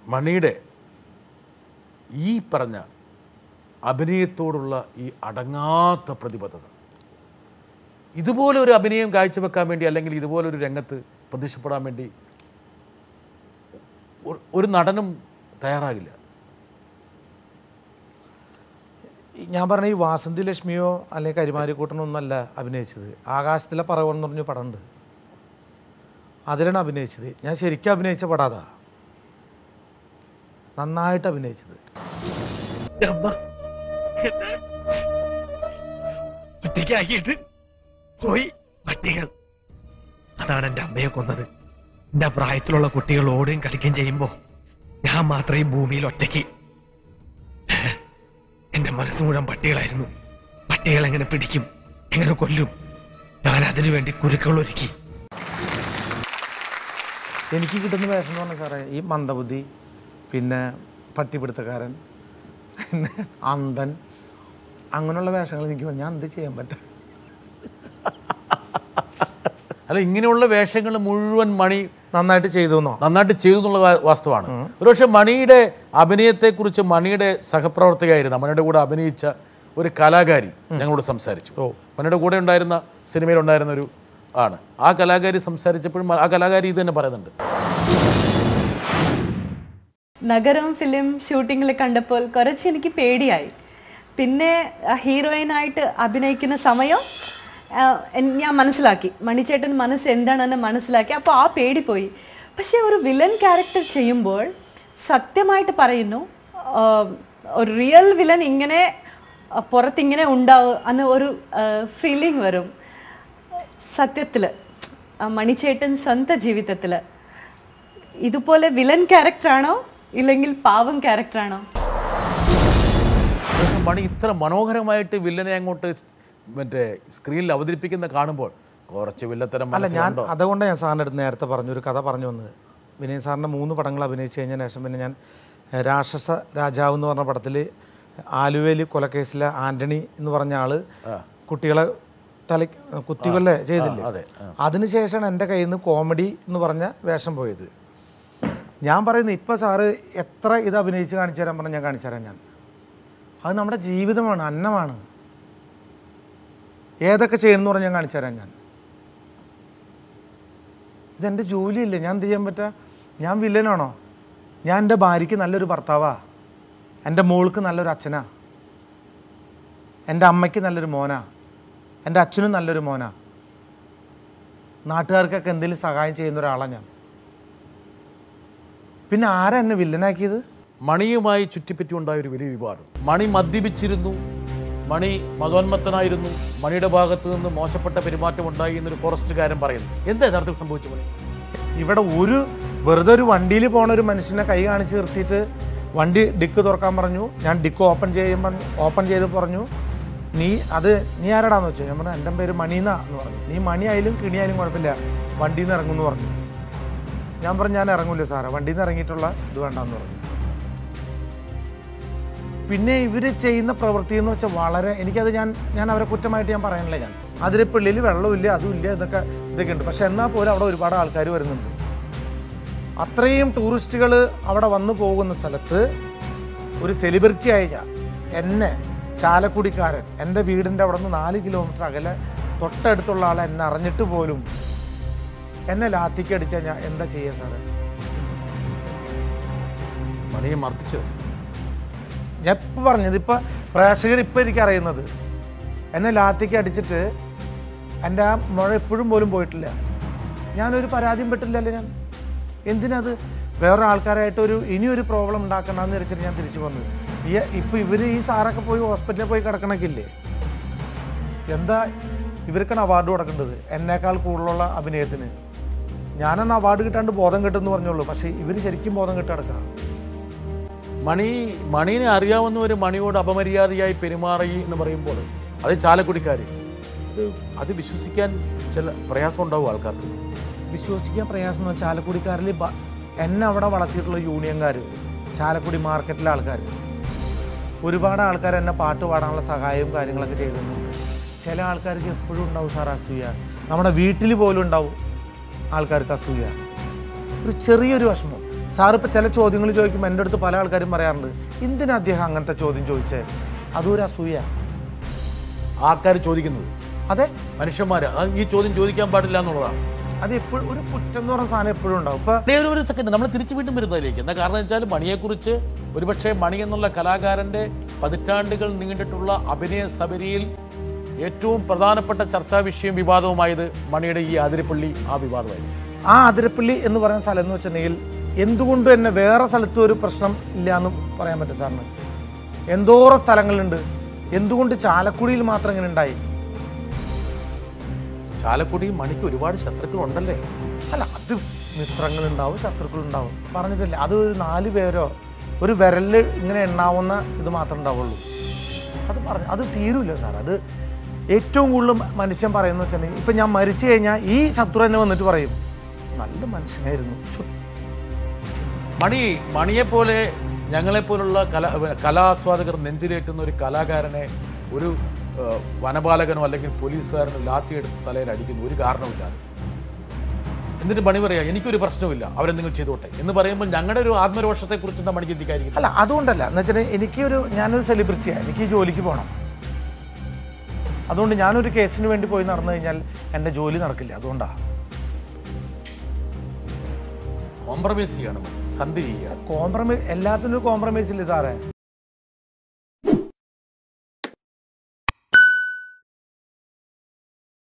മണിയുടെ ഈ പറഞ്ഞ അഭിനയത്തോടുള്ള ഈ അടങ്ങാത്ത പ്രതിബദ്ധത ഇതുപോലെ ഒരു അഭിനയം കാഴ്ചവെക്കാൻ വേണ്ടി അല്ലെങ്കിൽ ഇതുപോലെ ഒരു രംഗത്ത് പ്രത്യക്ഷപ്പെടാൻ വേണ്ടി ഒരു- ഒരു നടനും തയ്യാറാകില്ല ഞാൻ പറഞ്ഞ ഈ വാസന്തി ലക്ഷ്മിയോ അല്ലെങ്കിൽ കരിമാരിക്കൂട്ടനോ ഒന്നല്ല അഭിനയിച്ചത് ആകാശത്തിലെ പറവൻ എന്ന് പറഞ്ഞ പടമുണ്ട് അതിലാണ് അഭിനയിച്ചത് ഞാൻ ശരിക്കും അഭിനയിച്ച പടാതാ നന്നായിട്ട് അഭിനയിച്ചത് അമ്മ എന്നെ ഒറ്റയ്ക്കാക്കിയിട്ട് പോയി പട്ടികൾ അതാണ് എൻ്റെ അമ്മയെ കൊന്നത് എന്റെ പ്രായത്തിലുള്ള കുട്ടികൾ ഓടുകയും കളിക്കുകയും ചെയ്യുമ്പോ ഞാൻ മാത്രം ഈ ഭൂമിയിൽ ഒറ്റയ്ക്ക് എന്റെ മനസ്സ് മുഴുവൻ പട്ടികളായിരുന്നു പട്ടികൾ എങ്ങനെ പിടിക്കും എങ്ങനെ കൊല്ലും ഞാൻ അതിനു വേണ്ടി കുരുക്കൾ ഒരുക്കി എനിക്ക് കിട്ടുന്ന വേഷം എന്ന് പറഞ്ഞാൽ സാറേ ഈ മന്ദബുദ്ധി പിന്നെ പട്ടിപിടുത്തക്കാരൻ പിന്നെ അന്തൻ അങ്ങനെയുള്ള വേഷങ്ങൾ എനിക്ക് വന്ന് ഞാൻ എന്ത് ചെയ്യാൻ പറ്റും അല്ല ഇങ്ങനെയുള്ള വേഷങ്ങൾ മുഴുവൻ മണി നന്നായിട്ട് ചെയ്തു എന്നോ നന്നായിട്ട് ചെയ്തു എന്നുള്ള വാ- വാസ്തവമാണ് ഒരുപക്ഷെ മണിയുടെ അഭിനയത്തെക്കുറിച്ച് മണിയുടെ സഹപ്രവർത്തകയായിരുന്ന മണിയുടെ കൂടെ അഭിനയിച്ച ഒരു കലാകാരി ഞങ്ങളോട് സംസാരിച്ചു മണിയുടെ കൂടെ ഉണ്ടായിരുന്ന സിനിമയിലുണ്ടായിരുന്ന ഒരു ആണ് ആ കലാകാരി സംസാരിച്ചപ്പോഴും ആ കലാകാരി ഇത് തന്നെ പറയുന്നുണ്ട് നഗരം ഫിലിം ഷൂട്ടിങ്ങിൽ കണ്ടപ്പോൾ കുറച്ച് എനിക്ക് പേടിയായി പിന്നെ ഹീറോയിനായിട്ട് അഭിനയിക്കുന്ന സമയം ആ, എൻ- ഞാൻ മനസ്സിലാക്കി മണിച്ചേട്ടൻ മനസ്സ് എന്താണെന്ന് മനസ്സിലാക്കി അപ്പോൾ ആ പേടി പോയി പക്ഷേ ഒരു വില്ലൻ ക്യാരക്ടർ ചെയ്യുമ്പോൾ സത്യമായിട്ട് പറയുന്നു ആ, ഒരു റിയൽ വില്ലൻ ഇങ്ങനെ ആ, പുറത്തിങ്ങനെ ഉണ്ടാവും എന്ന ഒരു ഫീലിംഗ് വരും സത്യത്തിൽ മണിച്ചേട്ടൻ സ്വന്തം ജീവിതത്തിൽ ഇതുപോലെ വില്ലൻ ക്യാരക്ടറാണോ ഇല്ലെങ്കിൽ പാവം ക്യാരക്ടറാണോ പക്ഷെ മണി ഇത്ര മനോഹരമായിട്ട് വില്ലനെ അങ്ങോട്ട് മറ്റേ സ്ക്രീനിൽ അവതരിപ്പിക്കുന്ന കാണുമ്പോൾ കുറച്ച് വില്ലത്തരം അല്ല ഞാൻ മനസ്സിലുണ്ടോ? അതുകൊണ്ട് ഞാൻ സാറിൻ്റെ അടുത്ത് നേരത്തെ പറഞ്ഞു ഒരു കഥ പറഞ്ഞു വന്നത് വിനയ് സാറിൻ്റെ മൂന്ന് പടങ്ങൾ അഭിനയിച്ച് കഴിഞ്ഞ ശേഷം പിന്നെ ഞാൻ ഏഹ്, രാക്ഷസ രാജാവ് എന്ന് പറഞ്ഞ പടത്തിൽ ആലുവേലി കൊലക്കേസിലെ ആൻ്റണി എന്ന് പറഞ്ഞ ആള് കുട്ടികളെ തല കുത്തികൊല്ലേ ചെയ്തില്ലേ അതെ, അതിനുശേഷമാണ് എൻ്റെ കയ്യിൽ നിന്ന് കോമഡി എന്ന് പറഞ്ഞ വേഷം പോയത് ഞാൻ പറയുന്നു ഇപ്പം സാറ് എത്ര ഇത് അഭിനയിച്ച് കാണിച്ചു തരാൻ പറഞ്ഞാൽ ഞാൻ കാണിച്ചു തരാം ഞാൻ അത് നമ്മുടെ ജീവിതമാണ് അന്നമാണ് ഏതൊക്കെ ചെയ്യുന്നു പറഞ്ഞാൽ ഞാൻ കാണിച്ചു തരാം ഞാൻ ഇതെൻ്റെ ജോലിയല്ലേ ഞാൻ എന്ത് ചെയ്യാൻ പറ്റുക ഞാൻ വില്ലനാണോ ഞാൻ എൻ്റെ ഭാര്യയ്ക്ക് നല്ലൊരു ഭർത്താവാ എൻ്റെ മോൾക്ക് നല്ലൊരു അച്ഛനാ എൻ്റെ അമ്മയ്ക്ക് നല്ലൊരു മോനാ എൻ്റെ അച്ഛനും നല്ലൊരു മോനാ നാട്ടുകാർക്കൊക്കെ എന്തെങ്കിലും സഹായം ചെയ്യുന്ന ഒരാളാണ് ഞാൻ പിന്നെ ആരാ എന്നെ വില്ലനാക്കിയത് മണിയുമായി ചുറ്റിപ്പറ്റി ഉണ്ടായ ഒരു വലിയ വിവാദം മണി മദ്യപിച്ചിരുന്നു മണി മതോന്മത്തനായിരുന്നു മണിയുടെ ഭാഗത്ത് നിന്ന് മോശപ്പെട്ട പെരുമാറ്റം ഉണ്ടായി എന്നൊരു ഫോറസ്റ്റുകാരൻ പറയുന്നു എന്താ യഥാർത്ഥത്തിൽ സംഭവിച്ചു മണി ഇവിടെ ഒരു വെറുതെ ഒരു വണ്ടിയിൽ പോണ ഒരു മനുഷ്യനെ കൈ കാണിച്ച് നിർത്തിയിട്ട് വണ്ടി ഡിക്ക് തുറക്കാൻ പറഞ്ഞു ഞാൻ ഡിക്ക് ഓപ്പൺ ചെയ്യാൻ പറഞ്ഞു ഓപ്പൺ ചെയ്ത് പറഞ്ഞു നീ അത് നീ ആരാടാന്ന് വെച്ചു ഞാൻ പറഞ്ഞു എൻ്റെ പേര് മണീന എന്ന് പറഞ്ഞു നീ മണിയായാലും കിണിയായാലും കുഴപ്പമില്ല വണ്ടിയിൽ നിന്ന് ഇറങ്ങുമെന്ന് പറഞ്ഞു ഞാൻ പറഞ്ഞു ഞാൻ ഇറങ്ങൂല സാറേ വണ്ടിയിൽ നിന്ന് ഇറങ്ങിയിട്ടുള്ള ഇത് വേണ്ടെന്ന് പറഞ്ഞു പിന്നെ ഇവർ ചെയ്യുന്ന പ്രവൃത്തി എന്ന് വെച്ചാൽ വളരെ എനിക്കത് ഞാൻ ഞാൻ അവരെ കുറ്റമായിട്ട് ഞാൻ പറയാനില്ല ഞാൻ അതിരപ്പള്ളിയിൽ വെള്ളമില്ല അതുമില്ല ഇതൊക്കെ ഇതൊക്കെ ഉണ്ട് പക്ഷെ എന്നാൽ പോലും അവിടെ ഒരുപാട് ആൾക്കാർ വരുന്നുണ്ട് അത്രയും ടൂറിസ്റ്റുകൾ അവിടെ വന്നു പോകുന്ന സ്ഥലത്ത് ഒരു സെലിബ്രിറ്റി ആയ ഞാൻ എന്നെ ചാലക്കുടിക്കാരൻ എൻ്റെ വീടിൻ്റെ അവിടെ നിന്ന് നാല് കിലോമീറ്റർ അകലെ തൊട്ടടുത്തുള്ള ആളെ എന്നെ അറിഞ്ഞിട്ട് പോലും എന്നെ ലാത്തിക്ക് അടിച്ചാൽ ഞാൻ എന്താ ചെയ്യുക സാറേ മണിയെ മർദ്ദിച്ചു ഞാൻ ഇപ്പം പറഞ്ഞത് ഇപ്പം പ്രേക്ഷകർ ഇപ്പം എനിക്ക് അറിയുന്നത് എന്നെ ലാത്തിക്ക് അടിച്ചിട്ട് എൻ്റെ ആ മുഴ എപ്പോഴും പോലും പോയിട്ടില്ല ഞാനൊരു പരാതിയും പെട്ടില്ലല്ലോ ഞാൻ എന്തിനത് വേറെ ആൾക്കാരായിട്ട് ഒരു ഇനിയൊരു പ്രോബ്ലം ഉണ്ടാക്കണമെന്ന് വിചാരിച്ചിട്ട് ഞാൻ തിരിച്ചു വന്നു ഈ ഇപ്പം ഇവർ ഈ സാറൊക്കെ പോയി ഹോസ്പിറ്റലിൽ പോയി കിടക്കണക്കില്ലേ എന്താ ഇവർക്കാണ് അവാർഡ് കൊടുക്കേണ്ടത് എന്നേക്കാൾ കൂടുതലുള്ള അഭിനയത്തിന് ഞാനന്ന് അവാർഡ് കിട്ടാണ്ട് ബോധം കിട്ടുമെന്ന് പറഞ്ഞുള്ളൂ പക്ഷേ ഇവർ ശരിക്കും ബോധം കിട്ടി കിടക്കുക മണി മണീനെ അറിയാവുന്നവർ മണിയോട് അപമര്യാദയായി പെരുമാറി എന്ന് പറയുമ്പോൾ അത് ചാലക്കുടിക്കാർ അത് അത് വിശ്വസിക്കാൻ ചില പ്രയാസം ഉണ്ടാവും ആൾക്കാർക്ക് വിശ്വസിക്കാൻ പ്രയാസം എന്ന് വെച്ചാൽ ചാലക്കുടിക്കാരിൽ ബ- എന്നെ അവിടെ വളർത്തിയിട്ടുള്ള യൂണിയൻകാർ ചാലക്കുടി മാർക്കറ്റിലെ ആൾക്കാർ ഒരുപാട് ആൾക്കാർ എന്നെ പാട്ട് പാടാനുള്ള സഹായവും കാര്യങ്ങളൊക്കെ ചെയ്തിട്ടുണ്ട് ചില ആൾക്കാർക്ക് എപ്പോഴും ഉണ്ടാവും സാർ അസൂയ നമ്മുടെ വീട്ടിൽ പോലും ഉണ്ടാവും ആൾക്കാർക്ക് അസൂയ ഒരു ചെറിയൊരു വിഷമം സാർ ഇപ്പോൾ ചില ചോദ്യങ്ങൾ ചോദിക്കുമ്പോൾ എൻ്റെ അടുത്ത് പല ആൾക്കാരും പറയാറുണ്ട് എന്തിനാ അദ്ദേഹം അങ്ങനത്തെ ചോദ്യം ചോദിച്ചേ അതൊരു അസൂയ ആൾക്കാർ ചോദിക്കുന്നത് അതെ മനുഷ്യന്മാർ ഈ ചോദ്യം ചോദിക്കാൻ പാടില്ല എന്നുള്ളതാണ് അത് എപ്പോഴും ഒരു കുറ്റം എന്ന് പറയുന്ന സാധനം എപ്പോഴും ഉണ്ടാവും ഇപ്പൊ ഡേ, ഒരു ഒരു സെക്കൻഡ് നമ്മൾ തിരിച്ചു വീണ്ടും വരുന്നതിലേക്ക് എന്താ കാരണം വെച്ചാൽ മണിയെക്കുറിച്ച് ഒരുപക്ഷെ മണി എന്നുള്ള കലാകാരൻ്റെ പതിറ്റാണ്ടുകൾ നീണ്ടിട്ടുള്ള അഭിനയ സബരിയിൽ ഏറ്റവും പ്രധാനപ്പെട്ട ചർച്ചാ വിഷയം വിവാദവുമായത് മണിയുടെ ഈ ആതിരപ്പള്ളി ആ വിവാദമായിരുന്നു ആ അതിരപ്പള്ളി എന്ന് പറയുന്ന സ്ഥലം എന്ന് വെച്ചിട്ടുണ്ടെങ്കിൽ എന്തുകൊണ്ട് തന്നെ വേറെ സ്ഥലത്തും ഒരു പ്രശ്നം ഇല്ല എന്ന് പറയാൻ പറ്റും സാറിന് എന്തോരം സ്ഥലങ്ങളുണ്ട് എന്തുകൊണ്ട് ചാലക്കുടിയിൽ മാത്രം ഇങ്ങനെ ഉണ്ടായി ചാലക്കുടി മണിക്ക് ഒരുപാട് ശത്രുക്കൾ ഉണ്ടല്ലേ അല്ല അത് മിത്രങ്ങളുണ്ടാവും ശത്രുക്കളുണ്ടാവും പറഞ്ഞിട്ടില്ല അത് ഒരു നാല് പേരോ ഒരു വിരലിൽ ഇങ്ങനെ എണ്ണാവുന്ന ഇത് മാത്രമേ ഉണ്ടാവുള്ളൂ അത് പറഞ്ഞു അത് തീരൂല സാർ അത് ഏറ്റവും കൂടുതൽ മനുഷ്യൻ പറയുന്നത് വെച്ചിട്ടുണ്ടെങ്കിൽ ഇപ്പം ഞാൻ മരിച്ചു കഴിഞ്ഞാൽ ഈ ശത്രു തന്നെ വന്നിട്ട് പറയും നല്ല മനുഷ്യനായിരുന്നു ശ്ശോ, മണി മണിയെപ്പോലെ ഞങ്ങളെപ്പോലുള്ള കല കലാസ്വാദകർ നെഞ്ചിലേറ്റുന്ന ഒരു കലാകാരനെ ഒരു ഏഹ്, വനപാലകനോ അല്ലെങ്കിൽ പോലീസുകാരനോ ലാത്തിയെടുത്ത് തലയിൽ അടിക്കുന്നു ഒരു കാരണമില്ലാതെ എന്നിട്ട് മണി പറയാ എനിക്കൊരു പ്രശ്നമില്ല അവരെന്തെങ്കിലും ചെയ്തോട്ടെ എന്ന് പറയുമ്പോൾ ഞങ്ങളുടെ ഒരു ആത്മരോഷത്തെക്കുറിച്ച് എന്താ മണി ചിന്തിക്കാതിരിക്കുന്നത് അല്ല അതുകൊണ്ടല്ല എന്ന് വെച്ചാൽ എനിക്കൊരു ഞാനൊരു സെലിബ്രിറ്റിയാണ് എനിക്ക് ഈ ജോലിക്ക് പോകണം അതുകൊണ്ട് ഞാനൊരു കേസിന് വേണ്ടി പോയി നടന്നു കഴിഞ്ഞാൽ എൻ്റെ ജോലി നടക്കില്ല അതുകൊണ്ടാണ് കോംപ്രമൈസ് ചെയ്യണം മണി സന്ധി ചെയ്യുക കോംപ്രമൈസ് എല്ലാത്തിനും ഒരു കോംപ്രമൈസ് ഇല്ലേ സാറേ